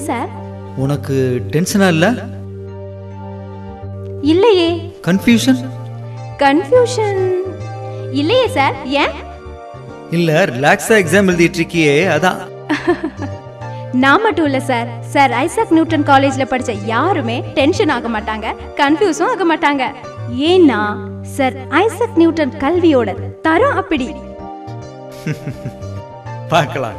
Sir உனக்கு டென்ஷனா இல்ல இல்லையே கன்ஃபியூஷன் கன்ஃபியூஷன் இல்லையே சார் ஏன் இல்ல ரிலாக்ஸா எக்ஸாம் எழுதிட்டு இருக்கியே அதான் நான் மட்டும் இல்ல சார் சார் ஐசக் நியூட்டன் காலேஜ்ல படிச்ச யாருமே டென்ஷன் ஆக மாட்டாங்க கன்ஃபியூஸும் ஆக மாட்டாங்க ஏன்னா சார் ஐசக் நியூட்டன் கல்வியோட தரம் அப்படி பார்க்கலாம்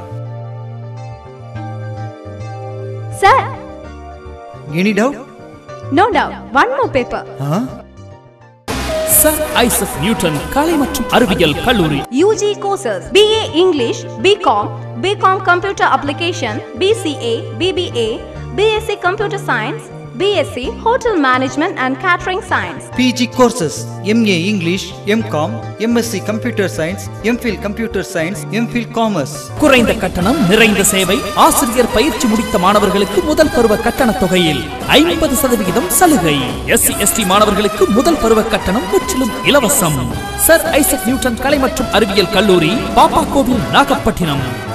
sir any doubt no doubt one more paper ah sir Isaac Newton கலை மற்றும் அறிவியல் கல்லூரி UG courses BA English, BCom, BCom Computer Application, BCA, BBA, BSc Computer Science, BSc Hotel Management and Catering Science. PG courses MA English MCom MSc computer science MPhil computer science MPhil commerce குறைந்த கட்டணம் நிறைந்த சேவை ஆசிரியர் பயிற்சி முடித்த மாணவர்களுக்கு முதல் பருவ கட்டண தொகையில் ஐம்பது சதவிகிதம் சலுகை எஸ்சி எஸ்டி மாணவர்களுக்கு முதல் பருவ கட்டணம் முற்றிலும் இலவசம் சர் ஐசக் நியூட்டன் கலை மற்றும் அறிவியல் கல்லூரி பாப்பா கோவில் நாகப்பட்டினம்